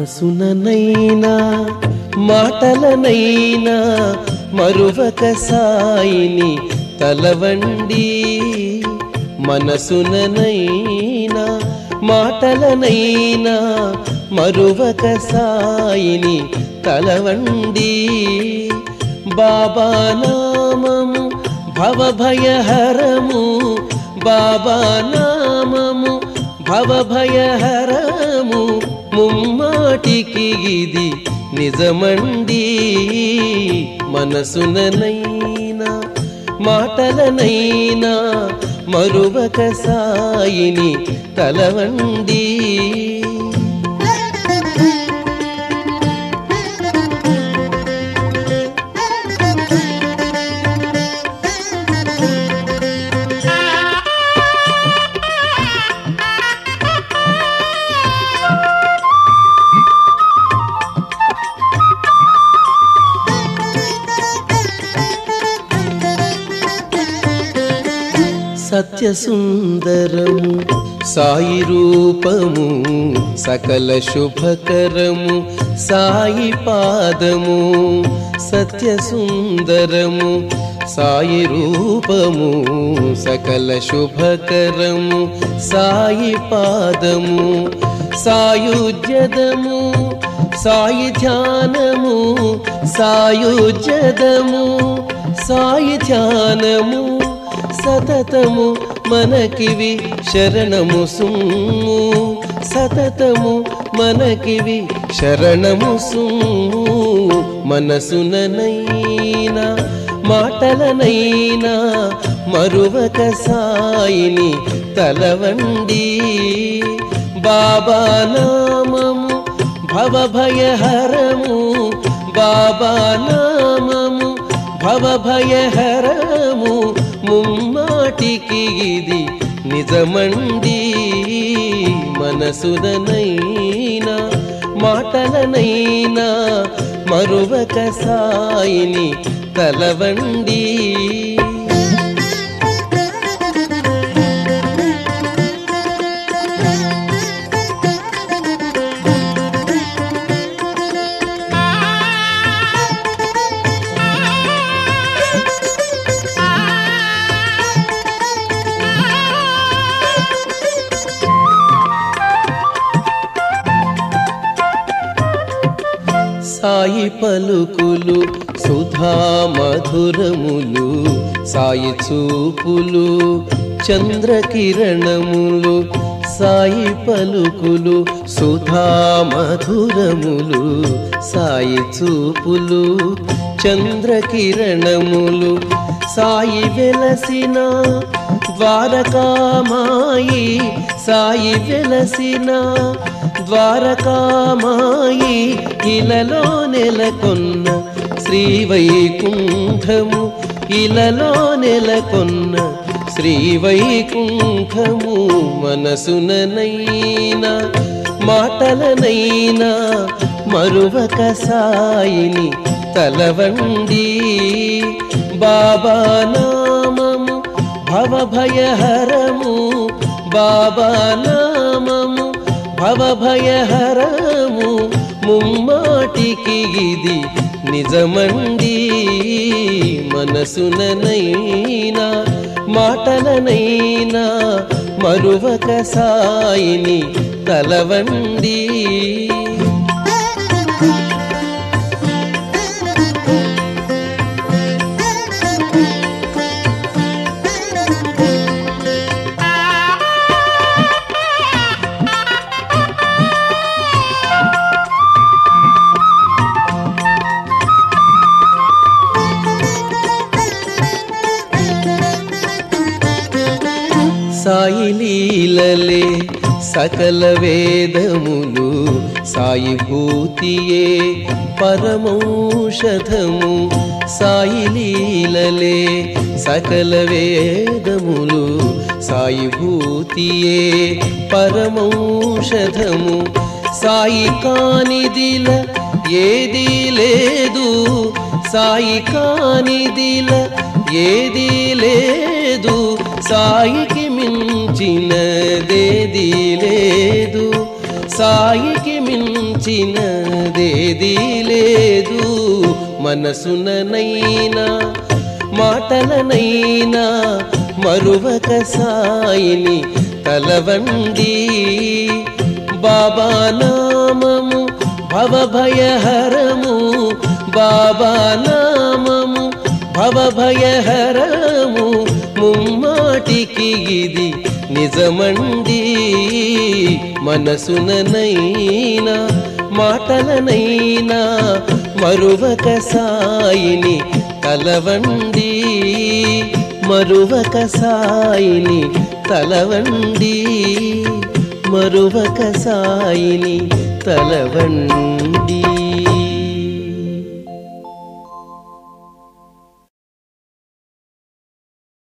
మనసుననైనా మాటలనైనా మరువక సాయిని తలవండి మనసుననైనా మాటలనైనా మరువక సాయిని తలవండి బాబా నామము భవభయహరము బాబా నామము భవభయహరము ముమ్మాటికి ఇది నిజమండి మనసుననైనా మాటలనైనా మరువక సాయిని తలవండి సత్యసుందరము సాయి రూపము సకల శుభకరము సాయి పాదము సత్యసుందరము సాయి రూపము సకల శుభకరము సాయి పాదము సాయుజ్యదము సాయి ధ్యానము సాయుజ్యదము సాయి ధ్యానము సతతము మనకివి శరణము సుమ్ము సతతము మనకివి శరణము సుమ్ము మనసుననైనా మాటలనైనా మరువక సాయిని తలవండి బాబా నామము భవభయహరము బాబా నామము భవభయహరము ముమ్మాటికి ఇది నిజమండి మనసుననైనా మాటలనైనా మరువక సాయిని తలవండి సాయి పలుకులు సుధా మధురములు సాయి చూపులు చంద్రకిరణములు సాయి పలుకులు సుధా మధురములు సాయి చూపులు చంద్రకిరణములు సాయి వెలసిన ద్వారకామాయి సాయి వెలసిన ద్వారకామాయి ఇలలో నెలకొన్న శ్రీ వైకుంఠము ఇలలో నెలకొన్న శ్రీ వైకుంఠము మనసుననైనా మాటలనైనా మరువక సాయిని తలవండి బాబా నామము భవభయహరము బాబా నామము భవభయహరము ముమ్మాటికి ఇది నిజమండి మనసుననైనా మాటలనైనా మరువక సాయిని తలవండి సాయి లీలలే సకల వేదములు సాయి భూతియే పరమౌషధము సాయి లీలలే సకల వేదములు సాయి భూతియే పరమౌషధము సాయి కానిదిల ఏదీ లేదు సాయి కానిదిల ఏదీ లేదు సాయికి మించినదేది లేదు సాయికి మించినదేదీ లేదు మనసుననైనా మాటలనైనా మరువక సాయిని తలవండి బాబా నామము భవభయహరము బాబా నామము భవభయహరము ముమ్మాటికి ఇది నిజమండి మనసుననైనా మాటలనైనా మరువక సాయిని తలవండి మరువక సాయిని తలవండి మరువక సాయిని తలవండి